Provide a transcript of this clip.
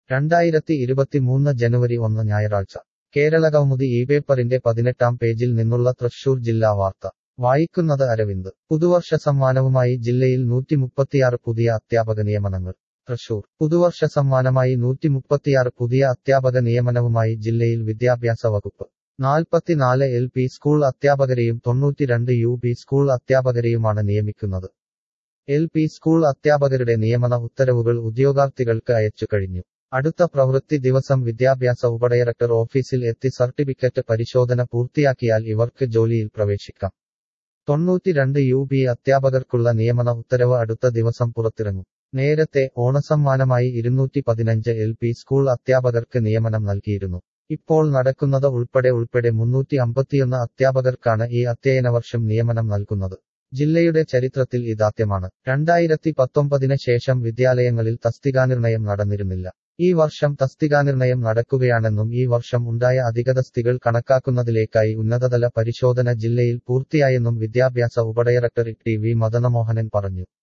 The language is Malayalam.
രണ്ടായിരത്തി ഇരുപത്തിമൂന്ന് ജനുവരി ഒന്ന് ഞായറാഴ്ച കേരള കൗമുദി ഈ പേപ്പറിന്റെ പതിനെട്ടാം പേജിൽ നിന്നുള്ള തൃശൂർ ജില്ലാ വാർത്ത വായിക്കുന്നത് അരവിന്ദ് പുതുവർഷ സമ്മാനവുമായി ജില്ലയിൽ നൂറ്റിമുപ്പത്തിയാറ് പുതിയ അധ്യാപക നിയമനങ്ങൾ തൃശൂർ പുതുവർഷ സമ്മാനമായി നൂറ്റിമുപ്പത്തിയാറ് പുതിയ അധ്യാപക നിയമനവുമായി ജില്ലയിൽ വിദ്യാഭ്യാസ വകുപ്പ് നാൽപ്പത്തിനാല് എൽ പി സ്കൂൾ അധ്യാപകരെയും തൊണ്ണൂറ്റിരണ്ട് യു പി സ്കൂൾ അധ്യാപകരെയുമാണ് നിയമിക്കുന്നത് എൽ പി സ്കൂൾ അധ്യാപകരുടെ നിയമന ഉത്തരവുകൾ ഉദ്യോഗാർത്ഥികൾക്ക് അയച്ചു കഴിഞ്ഞു അടുത്ത പ്രവൃത്തി ദിവസം വിദ്യാഭ്യാസ ഉപഡയറക്ടർ ഓഫീസിൽ എത്തി സർട്ടിഫിക്കറ്റ് പരിശോധന പൂർത്തിയാക്കിയാൽ ഇവർക്ക് ജോലിയിൽ പ്രവേശിക്കാം തൊണ്ണൂറ്റിരണ്ട് യു പി അധ്യാപകർക്കുള്ള നിയമന ഉത്തരവ് അടുത്ത ദിവസം പുറത്തിറങ്ങും നേരത്തെ ഓണസമ്മാനമായി ഇരുന്നൂറ്റി പതിനഞ്ച് എൽ പി സ്കൂൾ അധ്യാപകർക്ക് നിയമനം നൽകിയിരുന്നു ഇപ്പോൾ നടക്കുന്നത് ഉൾപ്പെടെ ഉൾപ്പെടെ മുന്നൂറ്റി അമ്പത്തിയൊന്ന് അധ്യാപകർക്കാണ് ഈ അധ്യയന വർഷം നിയമനം നൽകുന്നത് ജില്ലയുടെ ചരിത്രത്തിൽ ഇതാദ്യമാണ് രണ്ടായിരത്തി പത്തൊമ്പതിന് ശേഷം വിദ്യാലയങ്ങളിൽ തസ്തികാനിർണയം നടന്നിരുന്നില്ല ഈ വർഷം തസ്തികാനിർണയം നടക്കുകയാണെന്നും ഈ വർഷം ഉണ്ടായ അധികതസ്തികൾ കണക്കാക്കുന്നതിലേക്കായി ഉന്നതതല പരിശോധന ജില്ലയിൽ പൂർത്തിയായെന്നും വിദ്യാഭ്യാസ ഉപഡയറക്ടർ ടി വി മദനമോഹനൻ പറഞ്ഞു